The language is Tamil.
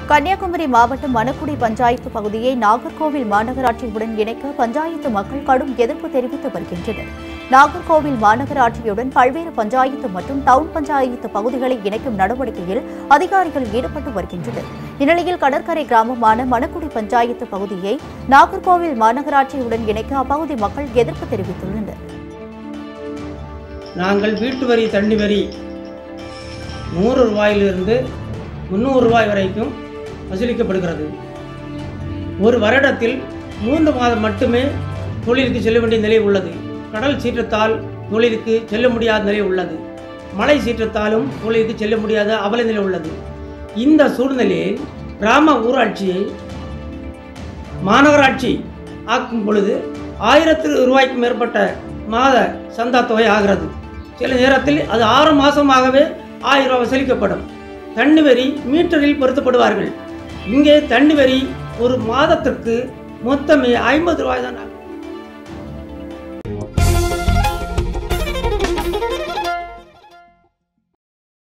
கன்னியாகுமரி மாவட்டம் மணக்குடி பஞ்சாயத்து பகுதியை நாகர்கோவில் மாநகராட்சியுடன் இணைக்க பஞ்சாயத்து மக்கள் கடும் எதிர்ப்பு தெரிவித்து வருகின்றனர் நாகர்கோவில் மாநகராட்சியுடன் பல்வேறு பஞ்சாயத்து மற்றும் டவுன் பஞ்சாயத்து பகுதிகளை இணைக்கும் நடவடிக்கையில் அதிகாரிகள் ஈடுபட்டு வருகின்றனர் இந்நிலையில் கடற்கரை கிராமமான மணக்குடி பஞ்சாயத்து பகுதியை நாகர்கோவில் மாநகராட்சியுடன் இணைக்க அப்பகுதி மக்கள் எதிர்ப்பு தெரிவித்துள்ளனர் நாங்கள் வீட்டு வரி தண்ணி வரி நூறு ரூபாயிலிருந்து முந்நூறு ரூபாய் வரைக்கும் வசூலிக்கப்படுகிறது ஒரு வருடத்தில் மூன்று மாதம் மட்டுமே தொழிலுக்கு செல்ல வேண்டிய நிலை உள்ளது கடல் சீற்றத்தால் தொழிலுக்கு செல்ல முடியாத நிலை உள்ளது மழை சீற்றத்தாலும் தொழிலுக்கு செல்ல முடியாத அவல நிலை உள்ளது இந்த சூழ்நிலையில் கிராம ஊராட்சியை மாநகராட்சி ஆக்கும் பொழுது ஆயிரத்து ரூபாய்க்கு மேற்பட்ட மாத சந்தா தொகை ஆகிறது சில நேரத்தில் அது ஆறு மாதமாகவே ஆயிரம் ரூபாய் வசூலிக்கப்படும் தண்ணி வரி மீட்டரில் பொருத்தப்படுவார்கள் இங்கே தண்ணி வரி ஒரு மாதத்திற்கு மொத்தமே ஐம்பது ரூபாய் தான்